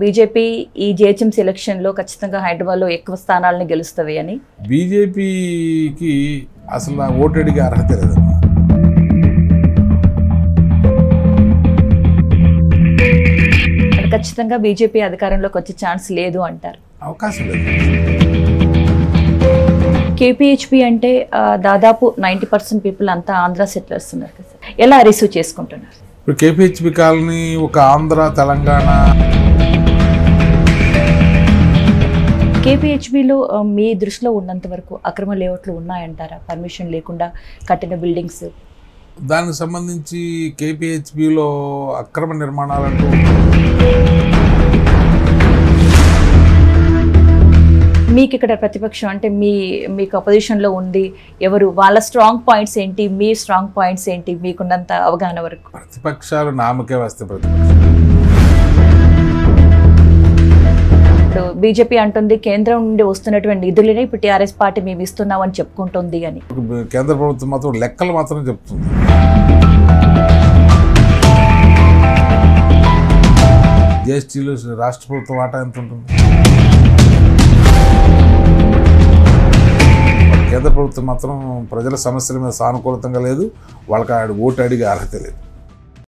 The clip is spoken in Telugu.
బీజేపీ ఈ జిహెచ్ఎంసీ ఎలక్షన్లో ఖచ్చితంగా హైదరాబాద్లో ఎక్కువ స్థానాలను గెలుస్తవి అని బీజేపీకి అసలు ఆ ఓటు అడిగే అర్హత లేదమ్మా అది ఖచ్చితంగా బీజేపీ అధికారంలోకి వచ్చే ఛాన్స్ లేదు అంటారు అవకాశం లేదు కేపీహెచ్పి అంటే ఆ, దాదాపు నైంటీ పర్సెంట్ పీపుల్ అంతా ఆంధ్ర సెటిలర్స్ ఉన్నారు కదా సార్ ఎలా రిసీవ్ చేసుకుంటున్నారు ఇప్పుడు కేపీహెచ్పి కాలనీ ఒక ఆంధ్ర తెలంగాణ కేపీహెచ్బిలో మీ దృష్టిలో ఉన్నంత వరకు అక్రమ లేఅవుట్లు ఉన్నాయంటారా పర్మిషన్ లేకుండా కట్టిన బిల్డింగ్స్ దానికి సంబంధించి కేపీహెచ్బిలో అక్రమ నిర్మాణాలంటూ మీకు ఇక్కడ ప్రతిపక్షం అంటే మీ మీకు అపోజిషన్లో ఉంది ఎవరు వాళ్ళ స్ట్రాంగ్ పాయింట్స్ ఏంటి మీ స్ట్రాంగ్ పాయింట్స్ ఏంటి మీకున్నంత అవగాహన వరకు ప్రతిపక్షాలు నామకే వస్తే ప్రతిపక్షాలు ఇప్పుడు బీజేపీ అంటుంది కేంద్రం నుండి వస్తున్నటువంటి నిధులనే ఇప్పుడు టీఆర్ఎస్ పార్టీ మేము ఇస్తున్నామని చెప్పుకుంటుంది అని కేంద్ర ప్రభుత్వం మాత్రం లెక్కలు మాత్రం చెప్తుంది జిఎస్టీలో రాష్ట్ర ప్రభుత్వం వాటా ఎంత ఉంటుంది కేంద్ర ప్రభుత్వం మాత్రం ప్రజల సమస్యల మీద సానుకూలతంగా లేదు వాళ్ళకి ఆడ ఓటు అడిగే అర్హత లేదు